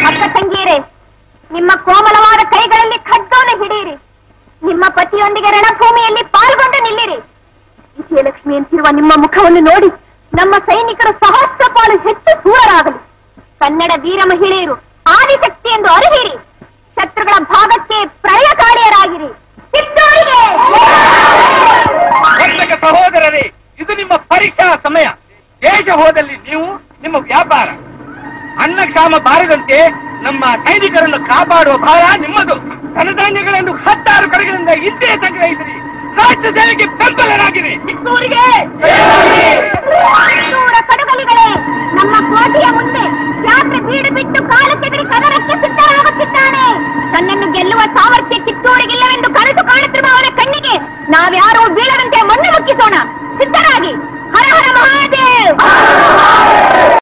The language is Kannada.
ಅಕ್ಕ ತಂಗಿಯರೇ ನಿಮ್ಮ ಕೋಮಲವಾದ ಕೈಗಳಲ್ಲಿ ಖಡ್ಗವನ್ನು ಹಿಡಿಯಿರಿ ನಿಮ್ಮ ಪತಿಯೊಂದಿಗೆ ರಣಭೂಮಿಯಲ್ಲಿ ಪಾಲ್ಗೊಂಡು ನಿಲ್ಲಿರಿ ವಿಜಯಲಕ್ಷ್ಮಿ ಅಂತಿರುವ ನಿಮ್ಮ ಮುಖವನ್ನು ನೋಡಿ ನಮ್ಮ ಸೈನಿಕರು ಸಹಸ್ರ ಪಾಲು ಹೆಚ್ಚು ಸೂರರಾಗಲಿ ಕನ್ನಡ ವೀರ ಮಹಿಳೆಯರು ಆದಿಶಕ್ತಿ ಎಂದು ಅರಿಹಿರಿ ಶತ್ರುಗಳ ಭಾಗಕ್ಕೆ ಪ್ರಳಯಕಾರಿಯರಾಗಿರಿ ಕಿತ್ತೂರಿಗೆ ವರ್ತಕ ಸಹೋದರರೇ ಇದು ನಿಮ್ಮ ಪರೀಕ್ಷಾ ಸಮಯ ದೇಶ ಹೋದಲ್ಲಿ ನೀವು ನಿಮ್ಮ ವ್ಯಾಪಾರ ಅನ್ನ ಕ್ಷಾಮ ಬಾರದಂತೆ ನಮ್ಮ ಸೈನಿಕರನ್ನು ಕಾಪಾಡುವ ಭಾರ ನಿಮ್ಮದು ಧನಧಾನ್ಯಗಳೆಂದು ಹತ್ತಾರು ಕಡೆಗಳಿಂದ ಇದ್ದೇ ಸಂಗ್ರಹಿಸಿರಿ ರಾಜ್ಯ ಸೇನೆಗೆ ಬೆಂಬಲರಾಗಿರಿ ಕಿತ್ತೂರಿಗೆ ಕಿತ್ತೂರ ಕಡುಗಲಿಗಳೇ ನಮ್ಮ ಕೋಟೆಯ ಮುಂದೆ ಯಾತ್ರೆ ಬೀಡು ಬಿಟ್ಟು ಕಾಲು ತೆಗೆದು ಕದರಕ್ಕೆ ಸಿದ್ಧರಾಗುತ್ತಿದ್ದಾನೆ ತನ್ನನ್ನು ಗೆಲ್ಲುವ ಸಾಮರ್ಥ್ಯ ಕಿತ್ತೂರಿಗಿಲ್ಲವೆಂದು ಕನಸು ಕಾಣುತ್ತಿರುವ ಅವರ ಕಣ್ಣಿಗೆ ನಾವ್ಯಾರೂ ಬೀಳದಂತೆ ಮಣ್ಣು ಮುಕ್ಕಿಸೋಣ ಸಿದ್ಧರಾಗಿ ಹರ ಹರ ಮಹಾದೇವ್